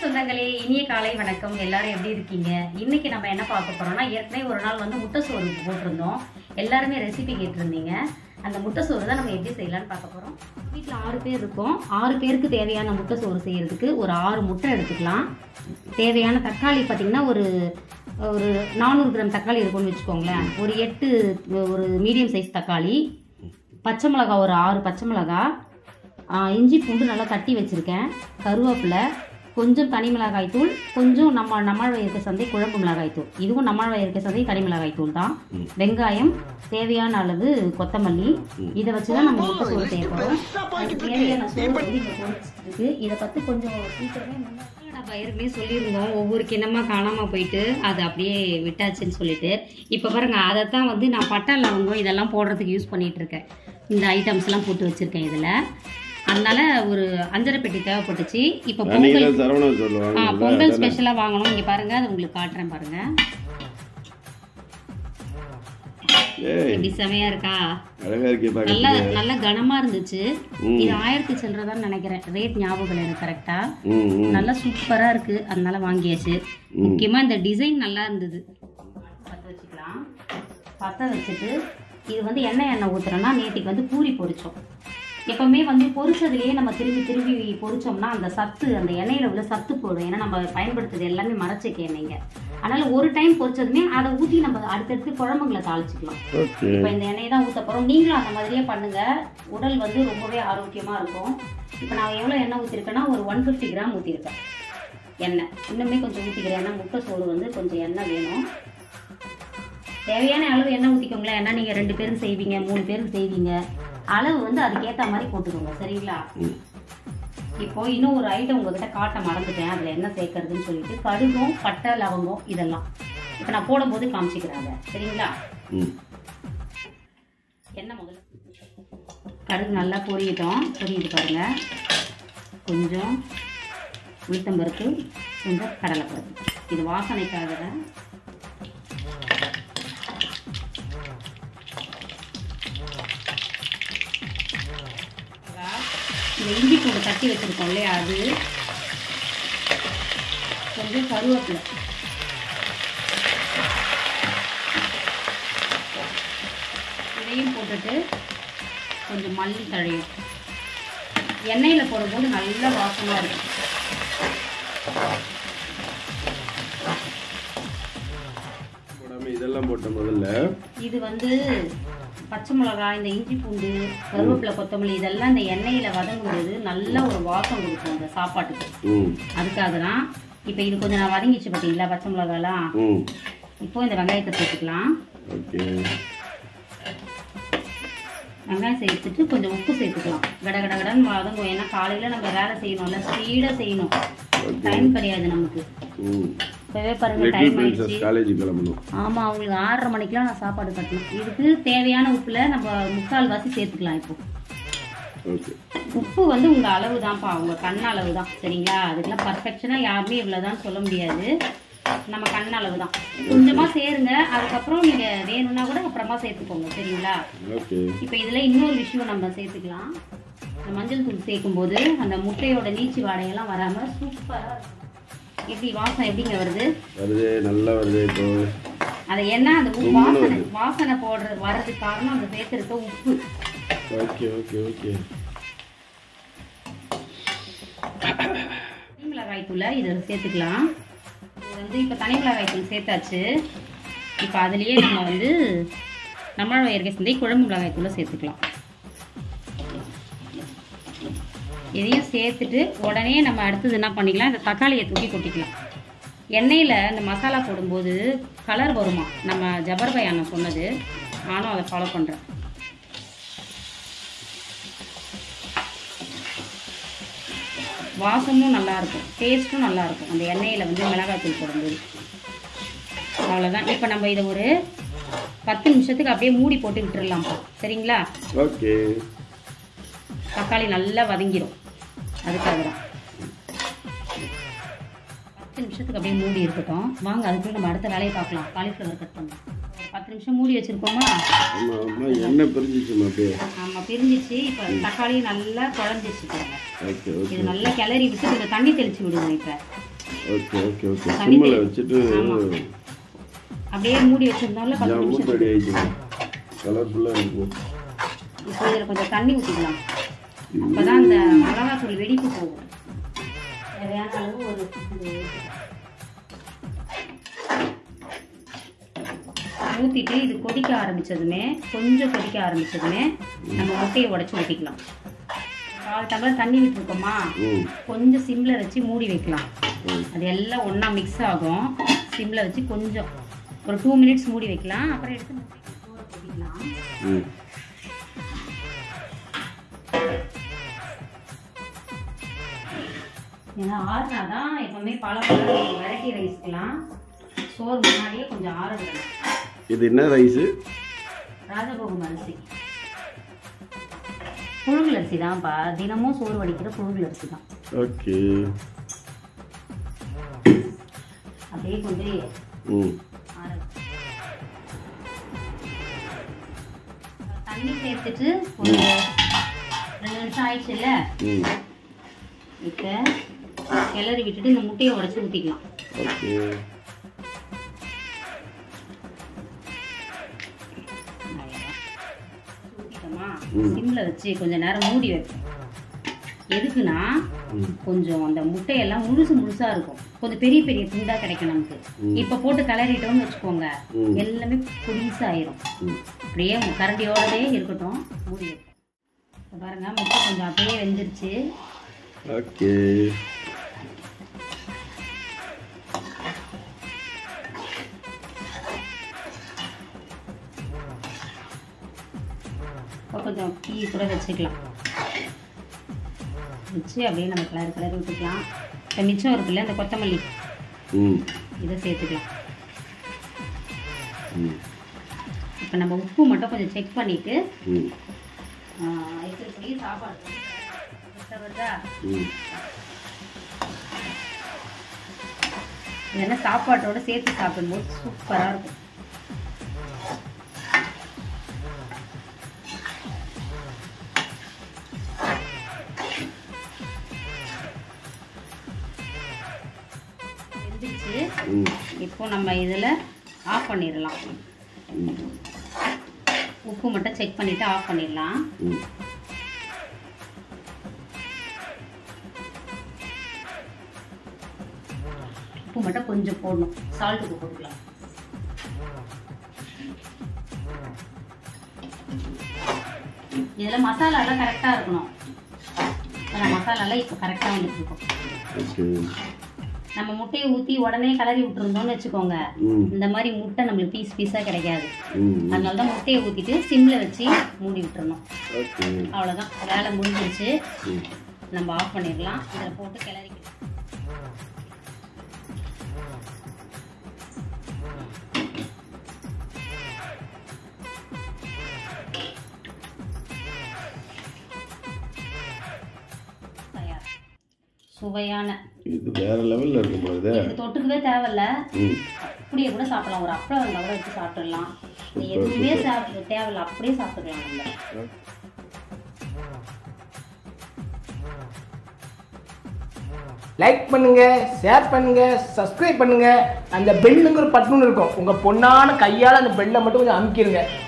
சொந்தங்களே இனிய காலை வணக்கம் எல்லாரும் எப்படி இருக்கீங்க இன்னைக்கு நம்ம என்ன பார்க்க போறோம்னா ஏற்கனவே ஒரு நாள் வந்து முட்டை சோறு போட்டிருந்தோம் எல்லாருமே ரெசிபி கேட்டிருந்தீங்க அந்த முட்டை சோறு தான் நம்ம எப்படி செய்யலாம்னு பார்க்க போறோம் வீட்டில் ஆறு பேர் இருக்கோம் ஆறு பேருக்கு தேவையான முட்டை சோறு செய்யறதுக்கு ஒரு ஆறு முட்டை எடுத்துக்கலாம் தேவையான தக்காளி பார்த்தீங்கன்னா ஒரு ஒரு நானூறு கிராம் தக்காளி இருக்கும்னு வச்சுக்கோங்களேன் ஒரு எட்டு ஒரு மீடியம் சைஸ் தக்காளி பச்சை மிளகா ஒரு ஆறு பச்சை மிளகா ஆ, இஞ்சி பூண்டு நல்லா தட்டி வச்சுருக்கேன் கருவேப்பிலை கொஞ்சம் தனி மிளகாய் தூள் கொஞ்சம் நம்ம நம்மாழ்வாய் இருக்க சந்தை குழம்பு மிளகாய் தூள் இதுவும் நம்மாழ்வாய் இருக்க சந்தை தனி மிளகாய் தூள் தான் வெங்காயம் தேவையான அளவு கொத்தமல்லி இதை வச்சு தான் நம்ம முட்டை சோறு செய்ய போகிறோம் அதுக்கு தேவையான சோறு வந்து இங்கே பொரிச்சிருக்கு இதை பற்றி கொஞ்சம் சீக்கிரமே முன்னாடி நம்ம ஏற்கனவே சொல்லியிருந்தோம் ஒவ்வொரு கிணமா காணாமல் போயிட்டு அது அப்படியே விட்டாச்சுன்னு சொல்லிட்டு இப்போ பாருங்க அதை தான் வந்து நான் பட்டை லவங்கம் இதெல்லாம் போடுறதுக்கு யூஸ் பண்ணிட்டு இருக்கேன் இந்த ஐட்டம்ஸ்லாம் போட்டு வச்சுருக்கேன் இதில் அதனால ஒரு அஞ்சரை பெட்டி தேவைப்பட்டுச்சு இப்போ பொங்கல் அன்னைக்கு சரவணன் ஆ சொல்லுவாங்க பொங்கல் ஸ்பெஷலாக வாங்கணும் இங்கே பாருங்க அது உங்களுக்கு காட்டுறேன் பாருங்க ஏய் எப்படி செமையா இருக்கா அழகா இருக்கே நல்லா பாக்கிறதுக்கு நல்ல கனமா இருந்துச்சு ம். இது ஆயிரத்தி சில்லறதான் நினைக்கிறேன் ரேட் ஞாபகம் இல்லை எனக்கு கரெக்டா ம் ம் நல்லா சூப்பரா இருக்கு அதனால வாங்கியாச்சு முக்கியமா இந்த டிசைன் நல்லா இருந்தது பத்த வச்சுக்கலாம் பத்த வச்சுட்டு இது வந்து எண்ணெய் எண்ணெய் ஊத்துறோம்னா நேற்றுக்கு வந்து பூரி பொரிச்சோம் எப்பவுமே வந்து பொரிச்சதுலேயே நம்ம திரும்பி திரும்பி பொரிச்சோம்னா அந்த சத்து அந்த எண்ணெயில உள்ள சத்து போடும் ஏன்னா நம்ம பயன்படுத்துறது எல்லாமே மரச்செக்கு எண்ணெய்ங்க அதனால ஒரு டைம் பொரிச்சதுமே அதை ஊற்றி நம்ம அடுத்தடுத்து குழம்புங்களை தாளிச்சுக்கலாம் ஓகே இப்போ இந்த எண்ணெயை தான் ஊற்ற போகிறோம் நீங்களும் அந்த மாதிரியே பண்ணுங்க உடல் வந்து ரொம்பவே ஆரோக்கியமாக இருக்கும் இப்போ நான் எவ்வளோ எண்ணெய் ஊற்றிருக்கேன்னா ஒரு ஒன் ஃபிஃப்டி கிராம் ஊற்றிருக்கேன் எண்ணெய் இன்னுமே கொஞ்சம் ஊற்றிக்கிறேன் ஏன்னா முட்டை சோறு வந்து கொஞ்சம் எண்ணெய் வேணும் தேவையான அளவு எண்ணெய் ஊற்றிக்கோங்களேன் ஏன்னா நீங்கள் ரெண்டு பேரும் செய்வீங்க மூணு பேருக்கு செய்வீங்க அளவு வந்து அதுக்கேற்ற மாதிரி போட்டுக்கோங்க சரிங்களா ம். இப்போ இன்னும் ஒரு ஐட்டம் உங்ககிட்ட காட்ட மறந்துட்டேன் அதில் என்ன சேர்க்கறதுன்னு சொல்லிட்டு கடுகும் பட்டை லவங்கம் இதெல்லாம் இப்போ நான் போடும்போது காமிச்சிக்கிறேன் அதை சரிங்களா ம் எண்ணெய் முதல்ல கடுகு நல்லா பொரியட்டும் பொரியுது பாருங்க கொஞ்சம் உளுத்தம்பருப்பு கொஞ்சம் கடலைப்பருப்பு இது வாசனைக்காக தான். இந்த இஞ்சி பூண்டு தட்டி வச்சிருக்கோம் இல்லையா அது கொஞ்சம் கருவேப்பிலை இதையும் போட்டுட்டு கொஞ்சம் மல்லி தழையும் எண்ணெயில் போடும்போது நல்ல வாசமாக இருக்கும் போடாம இதெல்லாம் போட்ட முதல்ல இது வந்து பச்சை மிளகாய் இந்த இஞ்சி பூண்டு கருவேப்பிலை கொத்தமல்லி இதெல்லாம் இந்த எண்ணெயில் வதங்கும்போது நல்ல ஒரு வாசம் கொடுக்கும் அந்த சாப்பாட்டுக்கு ம் அதுக்காக தான் இப்போ இது கொஞ்சம் நான் வதங்கிச்சு பார்த்தீங்களா பச்சை மிளகாலாம் ம் இப்போ இந்த வெங்காயத்தை சேர்த்துக்கலாம் ஓகே வெங்காயம் சேர்த்துட்டு கொஞ்சம் உப்பு சேர்த்துக்கலாம் கட கட கடன்னு வதங்கும் ஏன்னா காலையில் நம்ம வேலை செய்யணும்ல ஸ்பீடாக செய்யணும் டைம் கிடையாது நமக்கு ம் இப்போவே பாருங்க லிட்டில் டைம் பிரின்சஸ் ஆயிடுச்சு காலேஜ் கிளம்பணும் ஆமா அவங்களுக்கு ஆறரை மணிக்கெல்லாம் நான் சாப்பாடு கட்டணும் இதுக்கு தேவையான உப்புல நம்ம முக்கால் வாசி சேர்த்துக்கலாம் இப்போ ஓகே உப்பு வந்து உங்க அளவு தான்ப்பா உங்க கண் அளவு தான் சரிங்களா அதுக்கெல்லாம் பர்ஃபெக்ஷனா யாருமே இவ்வளவுதான் சொல்ல முடியாது நம்ம கண் அளவு தான் கொஞ்சமா சேருங்க அதுக்கப்புறம் நீங்க வேணும்னா கூட அப்புறமா சேர்த்துக்கோங்க சரிங்களா ஓகே இப்போ இதுல இன்னொரு விஷயம் நம்ம சேர்த்துக்கலாம் இந்த மஞ்சள் தூள் சேர்க்கும் போது அந்த முட்டையோட நீச்சி வாடையெல்லாம் வராம சூப்பரா இருக்கும். எப்படி வாசம் எப்படிங்க வருது வருது நல்லா வருது இப்போ அது என்ன அந்த உப்பு வாசனை வாசனை போடுறது வர்றதுக்கு காரணம் அந்த சேர்த்துருக்க உப்பு ஓகே ஓகே ஓகே தனி மிளகாய் தூளை இதை சேர்த்துக்கலாம் இது வந்து இப்போ தனி மிளகாய் தூள் சேர்த்தாச்சு இப்போ அதுலேயே நம்ம வந்து நம்மளோட இயற்கை சந்தை குழம்பு மிளகாய் தூளை சேர்த்துக்கலாம் இதையும் சேர்த்துட்டு உடனே நம்ம அடுத்தது என்ன பண்ணிக்கலாம் இந்த தக்காளியை தூக்கி கொட்டிக்கலாம் எண்ணெயில் இந்த மசாலா போடும்போது கலர் வருமா நம்ம ஜபர் பை அண்ணன் சொன்னது நானும் அதை ஃபாலோ பண்ணுறேன் வாசமும் நல்லா இருக்கும் டேஸ்ட்டும் நல்லா இருக்கும் அந்த எண்ணெயில் வந்து மிளகாத்தூள் போடும்போது அவ்வளோதான் இப்போ நம்ம இதை ஒரு பத்து நிமிஷத்துக்கு அப்படியே மூடி போட்டு விட்டுறலாம்ப்பா சரிங்களா ஓகே தக்காளி நல்லா வதங்கிடும் அதுக்காக தான் பத்து நிமிஷத்துக்கு அப்படியே மூடி இருக்கட்டும் வாங்க அதுக்குள்ள நம்ம அடுத்த வேலையை பார்க்கலாம் காலிஃப்ளவர் கட் பண்ணலாம் ஒரு பத்து நிமிஷம் மூடி வச்சிருக்கோமா ஆமா ஆமா எண்ணெய் பிரிஞ்சிச்சுமா அப்படியே ஆமாம் பிரிஞ்சிச்சு இப்போ தக்காளி நல்லா குழஞ்சிச்சு பாருங்க ஓகே ஓகே இது நல்லா கிளறி விட்டு கொஞ்சம் தண்ணி தெளிச்சு விடுங்க இப்போ ஓகே ஓகே ஓகே தண்ணி சிம்மில் தெளி- வச்சுட்டு ஆமா. அப்படியே மூடி வச்சிருந்தோம்ல பத்து ஜம்மு நிமிஷம் ரெடி ஆயிடுச்சு கலர்ஃபுல்லாக இருக்கும் இப்போ இதில் கொஞ்சம் தண்ணி ஊற்றிக்கலாம் அப்பதான் அந்த மிளகாத்தூள் வெடிப்பு போகும் தேவையான அளவு ஒரு இது ஊற்றிட்டு இது கொதிக்க ஆரம்பிச்சதுமே கொஞ்சம் கொதிக்க ஆரம்பிச்சதுமே நம்ம முட்டையை உடச்சி ஊற்றிக்கலாம் கால் டம்ளர் தண்ணி விட்டுருக்கோமா ம் கொஞ்சம் சிம்மில் வச்சு மூடி வைக்கலாம் ம் அது எல்லாம் ஒன்றா மிக்ஸ் ஆகும் சிம்மில் வச்சு கொஞ்சம் ஒரு டூ மினிட்ஸ் மூடி வைக்கலாம் அப்புறம் எடுத்து முட்டைக்கு சோறை கொட்டிக்கலாம் ம் ஏன்னா ஆறுனா தான் எப்பவுமே பல பல வெரைட்டி ரைஸ்க்கெலாம் சோறு முன்னாடியே கொஞ்சம் ஆற விடணும் இது என்ன ரைஸு ராஜபோகம் அரிசி புழுங்கல் அரிசி தான்ப்பா தினமும் சோறு வடிக்கிற புழுங்கல் அரிசி தான் ஓகே அப்படியே கொண்டு ம் ஆற வை. தண்ணி சேர்த்துட்டு ஒரு ரெண்டு நிமிஷம் ஆயிடுச்சுல்ல ம் இப்போ கிளறி விட்டுட்டு இந்த முட்டையை உடச்சி ஊற்றிக்கலாம் ஓகே ஊற்றிட்டோமா ம். சிம்மில் வச்சு கொஞ்ச நேரம் மூடி வைப்போம் எதுக்குன்னா ம் கொஞ்சம் அந்த முட்டையெல்லாம் முழுசு முழுசா இருக்கும் கொஞ்சம் பெரிய பெரிய துண்டா கிடைக்கும் நமக்கு ம். இப்ப போட்டு கலரிட்டோம்னு வச்சுக்கோங்க ம். எல்லாமே பொடிசாயிரும் ம் அப்படியே மு- கரண்டியோடவே இருக்கட்டும் மூடி வைப்போம் இப்ப பாருங்க முட்டை கொஞ்சம் அப்படியே வெந்துருச்சு ஓகே இப்போ கொஞ்சம் டீ கூட வச்சுக்கலாம் வச்சு அப்படியே நம்ம கலர் கலர் விட்டுக்கலாம் இப்போ மிச்சம் இருக்குல்ல இந்த கொத்தமல்லி ம் இதை சேர்த்துக்கலாம் ம் இப்போ நம்ம உப்பு மட்டும் கொஞ்சம் செக் பண்ணிட்டு ம் இப்படி சாப்பாடு கரெக்டா வருதா ம் இல்லைன்னா சாப்பாட்டோட சேர்த்து சாப்பிடும்போது சூப்பராக இருக்கும் வெந்துருச்சு ம் இப்போ நம்ம இதில் ஆஃப் பண்ணிடலாம் ம் உப்பு மட்டும் செக் பண்ணிவிட்டு ஆஃப் பண்ணிடலாம் ம் உப்பு மட்டும் கொஞ்சம் போடணும் சால்ட் உப்பு போட்டுக்கலாம் இதில் மசாலாலாம் கரெக்டாக இருக்கணும் ஏன்னா மசாலாலாம் இப்போ கரெக்டாக வந்துட்டு இருக்கும் ஓகே நம்ம முட்டையை ஊற்றி உடனே கலரி விட்டுருந்தோம்னு வச்சுக்கோங்க ம் இந்த மாதிரி முட்டை நம்மளுக்கு பீஸ் பீஸாக கிடைக்காது ம் அதனால தான் முட்டையை ஊற்றிட்டு சிம்மில் வச்சு மூடி விட்டுறணும் ஓகே அவ்வளோதான் வேலை முடிஞ்சிருச்சு ம் நம்ம ஆஃப் பண்ணிடலாம் இதில் போட்டு கிளறிக்கலாம் தயார் சுவையான இது வேற லெவல்ல இருக்கும் போது இது தொட்டுக்கவே தேவையில்ல ம் அப்படியே கூட சாப்பிடலாம் ஒரு அப்பளம் இருந்தால் கூட வச்சு சாப்பிட்டுடலாம் இது எதுவுமே சாப்பிட தேவையில்ல அப்படியே சாப்பிட்டுக்கலாம் நம்ம லைக் பண்ணுங்க ஷேர் பண்ணுங்க சப்ஸ்கிரைப் பண்ணுங்க அந்த பெல்லுங்கிற பட்டன் இருக்கும் உங்க பொண்ணான கையால அந்த பெல்லை மட்டும் கொஞ்சம் அமுக்கிடுங்க